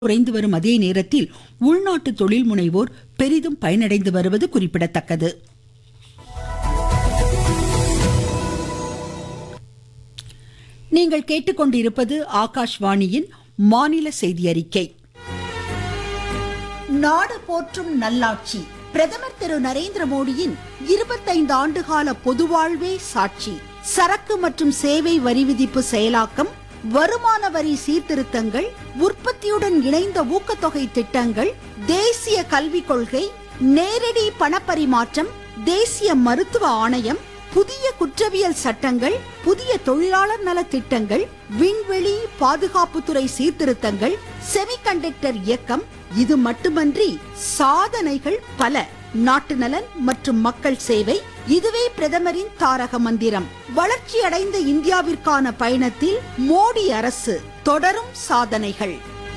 குறைந்து வரும் அதே நேரத்தில் உள்நாட்டு தொழில் முனைவோர் பெரிதும் பயனடைந்து வருவது குறிப்பிடத்தக்கது நீங்கள் கேட்டுக்கொண்டிருப்பது ஆகாஷ்வாணியின் மாநில செய்தி அறிக்கை நாடு போற்றும் நல்லாட்சி பிரதமர் திரு நரேந்திர மோடியின் இருபத்தைந்து ஆண்டுகால பொதுவாழ்வே சாட்சி சரக்கு மற்றும் சேவை வரி விதிப்பு செயலாக்கம் வருமான வரி சீர்திருத்தங்கள் உற்பத்தியுடன் இணைந்த ஊக்கத்தொகை திட்டங்கள் தேசிய கல்விக் கொள்கை நேரடி பணப்பரிமாற்றம் தேசிய மருத்துவ ஆணையம் புதிய குற்றவியல் சட்டங்கள் புதிய தொழிலாளர் நல திட்டங்கள் விண்வெளி பாதுகாப்புத்துறை சீர்திருத்தங்கள் செமிகண்டக்டர் இயக்கம் இது மட்டுமன்றி சாதனைகள் பல நாட்டு நலன் மற்றும் மக்கள் சேவை இதுவே பிரதமரின் தாரக மந்திரம் வளர்ச்சியடைந்த இந்தியாவிற்கான பயணத்தில் மோடி அரசு தொடரும் சாதனைகள்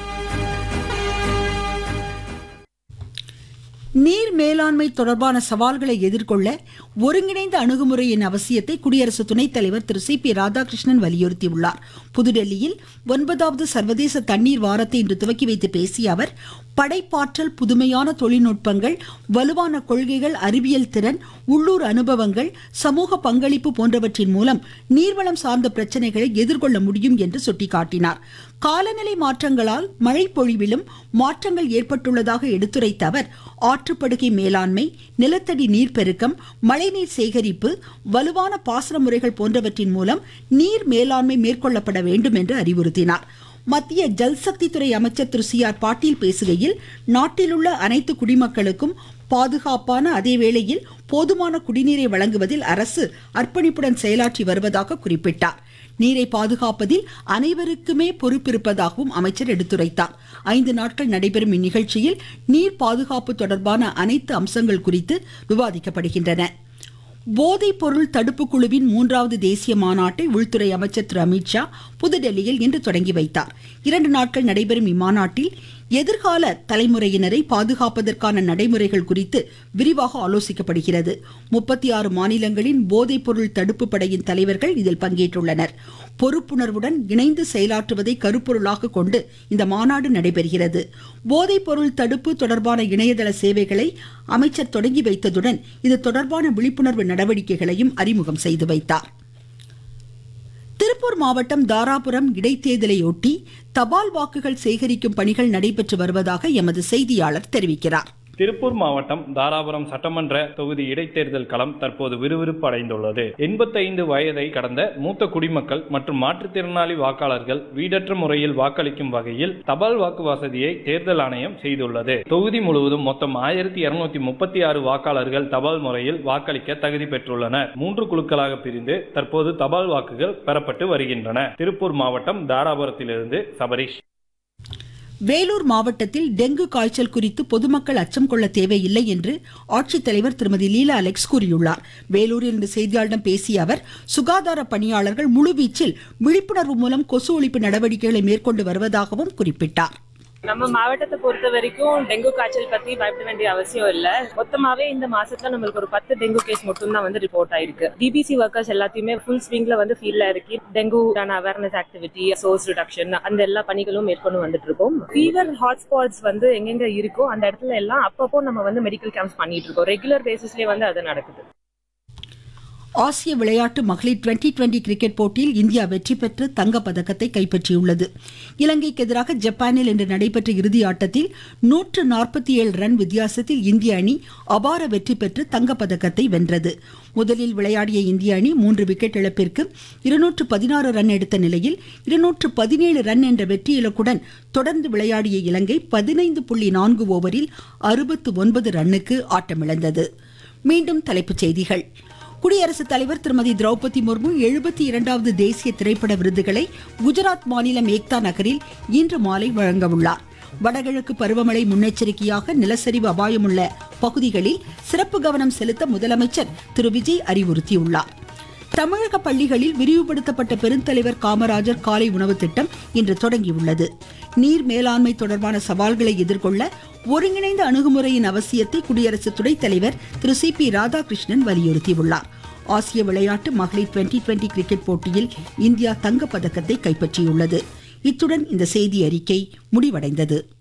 நீர் மேலாண்மை தொடர்பான சவால்களை எதிர்கொள்ள ஒருங்கிணைந்த அணுகுமுறையின் அவசியத்தை குடியரசு துணைத் தலைவர் திரு சி பி ராதாகிருஷ்ணன் வலியுறுத்தியுள்ளார் புதுடெல்லியில் ஒன்பதாவது சர்வதேச தண்ணீர் வாரத்தை இன்று துவக்கி வைத்து பேசிய அவர் படைப்பாற்றல் புதுமையான தொழில்நுட்பங்கள் வலுவான கொள்கைகள் அறிவியல் திறன் உள்ளூர் அனுபவங்கள் சமூக பங்களிப்பு போன்றவற்றின் மூலம் நீர்வளம் சார்ந்த பிரச்சனைகளை எதிர்கொள்ள முடியும் என்று சுட்டிக்காட்டினார் காலநிலை மாற்றங்களால் மழை பொழிவிலும் மாற்றங்கள் ஏற்பட்டுள்ளதாக எடுத்துரைத்த அவர் ஆற்றுப்படுகை மேலாண்மை நிலத்தடி நீர்ப்பெருக்கம் மழைநீர் சேகரிப்பு வலுவான பாசன முறைகள் போன்றவற்றின் மூலம் நீர் மேலாண்மை மேற்கொள்ளப்பட வேண்டும் என்று அறிவுறுத்தினார் மத்திய ஜல்சக்தி துறை அமைச்சர் திரு சி ஆர் பாட்டீல் பேசுகையில் நாட்டிலுள்ள அனைத்து குடிமக்களுக்கும் பாதுகாப்பான அதே வேளையில் போதுமான குடிநீரை வழங்குவதில் அரசு அர்ப்பணிப்புடன் செயலாற்றி வருவதாக குறிப்பிட்டார் நீரை பாதுகாப்பதில் அனைவருக்குமே பொறுப்பிருப்பதாகவும் அமைச்சர் எடுத்துரைத்தார் ஐந்து நாட்கள் நடைபெறும் இந்நிகழ்ச்சியில் நீர் பாதுகாப்பு தொடர்பான அனைத்து அம்சங்கள் குறித்து விவாதிக்கப்படுகின்றன போதைப் பொருள் தடுப்பு குழுவின் மூன்றாவது தேசிய மாநாட்டை உள்துறை அமைச்சர் திரு அமித்ஷா புதுடெல்லியில் இன்று தொடங்கி வைத்தார் இரண்டு நாட்கள் நடைபெறும் இம்மாநாட்டில் எதிர்கால தலைமுறையினரை பாதுகாப்பதற்கான நடைமுறைகள் குறித்து விரிவாக ஆலோசிக்கப்படுகிறது முப்பத்தி ஆறு மாநிலங்களின் போதைப் பொருள் தடுப்பு படையின் தலைவர்கள் இதில் பங்கேற்றுள்ளனர் பொறுப்புணர்வுடன் இணைந்து செயலாற்றுவதை கருப்பொருளாக கொண்டு இந்த மாநாடு நடைபெறுகிறது போதைப் பொருள் தடுப்பு தொடர்பான இணையதள சேவைகளை அமைச்சர் தொடங்கி வைத்ததுடன் இது தொடர்பான விழிப்புணர்வு நடவடிக்கைகளையும் அறிமுகம் செய்து வைத்தார் திருப்பூர் மாவட்டம் தாராபுரம் இடைத்தேர்தலையொட்டி தபால் வாக்குகள் சேகரிக்கும் பணிகள் நடைபெற்று வருவதாக எமது செய்தியாளர் தெரிவிக்கிறார் திருப்பூர் மாவட்டம் தாராபுரம் சட்டமன்ற தொகுதி இடைத்தேர்தல் களம் தற்போது விறுவிறுப்பு அடைந்துள்ளது எண்பத்தைந்து வயதை கடந்த மூத்த குடிமக்கள் மற்றும் மாற்றுத்திறனாளி வாக்காளர்கள் வீடற்ற முறையில் வாக்களிக்கும் வகையில் தபால் வாக்கு வசதியை தேர்தல் ஆணையம் செய்துள்ளது தொகுதி முழுவதும் மொத்தம் ஆயிரத்தி இருநூத்தி முப்பத்தி ஆறு வாக்காளர்கள் தபால் முறையில் வாக்களிக்க தகுதி பெற்றுள்ளனர் மூன்று குழுக்களாக பிரிந்து தற்போது தபால் வாக்குகள் பெறப்பட்டு வருகின்றன திருப்பூர் மாவட்டம் தாராபுரத்திலிருந்து சபரீஷ் வேலூர் மாவட்டத்தில் டெங்கு காய்ச்சல் குறித்து பொதுமக்கள் அச்சம் கொள்ள தேவையில்லை என்று ஆட்சித்தலைவர் திருமதி லீலா அலெக்ஸ் கூறியுள்ளார் வேலூரில் இன்று செய்தியாளர்களிடம் பேசிய அவர் சுகாதார பணியாளர்கள் முழுவீச்சில் விழிப்புணர்வு மூலம் கொசு ஒழிப்பு நடவடிக்கைகளை மேற்கொண்டு வருவதாகவும் குறிப்பிட்டார் நம்ம மாவட்டத்தை பொறுத்த வரைக்கும் டெங்கு காய்ச்சல் பத்தி பயப்பட வேண்டிய அவசியம் இல்ல மொத்தமாவே இந்த மாசத்துல நம்மளுக்கு ஒரு பத்து டெங்கு கேஸ் மட்டும் தான் வந்து ரிப்போர்ட் ஆயிருக்கு டிபிசி ஒர்க்கர்ஸ் எல்லாத்தையுமே ஃபுல் ஸ்விங்ல வந்து ஃபீல்ட்ல இருக்கு dengue awareness activity source reduction அந்த எல்லா பணிகளும் மேற்கொண்டு வந்துட்டு இருக்கோம் ஃபீவர் ஹாட்ஸ்பாட்ஸ் வந்து எங்கெங்க இருக்கோ அந்த இடத்துல எல்லாம் அப்பப்போ நம்ம வந்து மெடிக்கல் கேம்ப்ஸ் பண்ணிட்டு இருக்கோம் ரெகுலர் பேசிஸ்லயே வந்து அது நடக்குது ஆசிய விளையாட்டு மகளிர் டுவெண்டி டுவெண்டி கிரிக்கெட் போட்டியில் இந்தியா வெற்றி பெற்று தங்கப் பதக்கத்தை கைப்பற்றியுள்ளது இலங்கைக்கு எதிராக ஜப்பானில் இன்று நடைபெற்ற இறுதி ஆட்டத்தில் நூற்று நாற்பத்தி ஏழு ரன் வித்தியாசத்தில் இந்திய அணி அபார வெற்றி பெற்று தங்கப் பதக்கத்தை வென்றது முதலில் விளையாடிய இந்திய அணி மூன்று விக்கெட் இழப்பிற்கு இருநூற்று பதினாறு ரன் எடுத்த நிலையில் இருநூற்று பதினேழு ரன் என்ற வெற்றி இலக்குடன் தொடர்ந்து விளையாடிய இலங்கை பதினைந்து புள்ளி நான்கு ஓவரில் அறுபத்து ஒன்பது ரன்னுக்கு ஆட்டமிழந்தது மீண்டும் தலைப்புச் செய்திகள் குடியரசுத் தலைவர் திருமதி திரௌபதி முர்மு எழுபத்தி இரண்டாவது தேசிய திரைப்பட விருதுகளை குஜராத் மாநிலம் ஏக்தா நகரில் இன்று மாலை வழங்க உள்ளார் வடகிழக்கு பருவமழை முன்னெச்சரிக்கையாக நிலச்சரிவு அபாயமுள்ள பகுதிகளில் சிறப்பு கவனம் செலுத்த முதலமைச்சர் திரு விஜய் அறிவுறுத்தியுள்ளார் தமிழக பள்ளிகளில் விரிவுபடுத்தப்பட்ட பெருந்தலைவர் காமராஜர் காலை உணவு திட்டம் இன்று தொடங்கியுள்ளது நீர் மேலாண்மை தொடர்பான சவால்களை எதிர்கொள்ள ஒருங்கிணைந்த அணுகுமுறையின் அவசியத்தை குடியரசு துணைத் தலைவர் திரு சி பி ராதாகிருஷ்ணன் வலியுறுத்தியுள்ளார் ஆசிய விளையாட்டு மகளிர் டுவெண்டி டுவெண்டி கிரிக்கெட் போட்டியில் இந்தியா தங்கப்பதக்கத்தை கைப்பற்றியுள்ளது இத்துடன் இந்த செய்தி அறிக்கை முடிவடைந்தது